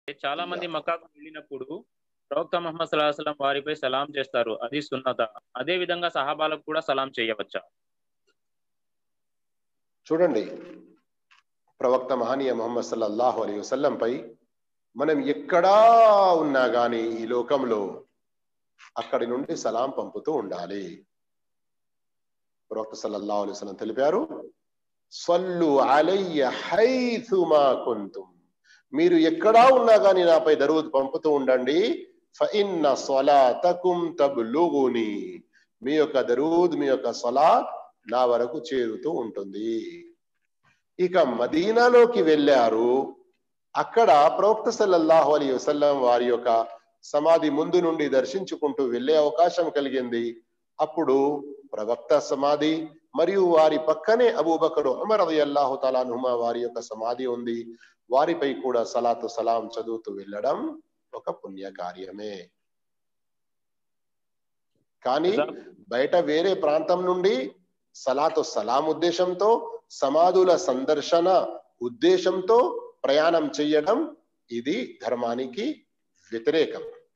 చాలా మంది మక్కాకు వెళ్ళినప్పుడు ప్రవక్త మహమ్మద్ సల్లాహం వారిపై సలాం చేస్తారు అది సున్నత అదే విధంగా సహాబాలకు కూడా సలాం చేయవచ్చా చూడండి ప్రవక్త మహనీయ మొహమ్మద్ సల్లల్లాహు అలీ వసల్లంపై మనం ఎక్కడా ఉన్నా గాని ఈ లోకంలో అక్కడి నుండి సలాం పంపుతూ ఉండాలి ప్రవక్త సల్లల్లాహు అలైహి వసల్లం తెలిపారు సల్లు అలయ్య హైథుమా కుంతుం మీరు ఎక్కడా ఉన్నా గాని నాపై దరూద్ పంపుతూ ఉండండి ఫఇన్న సలాతకుం తబ్లుగుని మీ యొక్క దరూద్ మీ యొక్క సలాత్ నా వరకు చేరుతూ ఉంటుంది ఇక మదీనాలోకి వెళ్ళారు అక్కడ ప్రవక్త సల్లల్లాహు అలీ వసల్లం వారి యొక్క సమాధి ముందు నుండి దర్శించుకుంటూ వెళ్ళే అవకాశం కలిగింది అప్పుడు ప్రవక్త సమాధి మరియు వారి పక్కనే అబూబకరు అమర్ అది అల్లాహు తలానుమా వారి యొక్క సమాధి ఉంది వారిపై కూడా సలాతు సలాం చదువుతూ వెళ్ళడం ఒక పుణ్య కార్యమే కానీ బయట వేరే ప్రాంతం నుండి సలాతు సలాం ఉద్దేశంతో సమాధుల సందర్శన ఉద్దేశంతో ప్రయాణం చెయ్యడం ఇది ధర్మానికి వ్యతిరేకం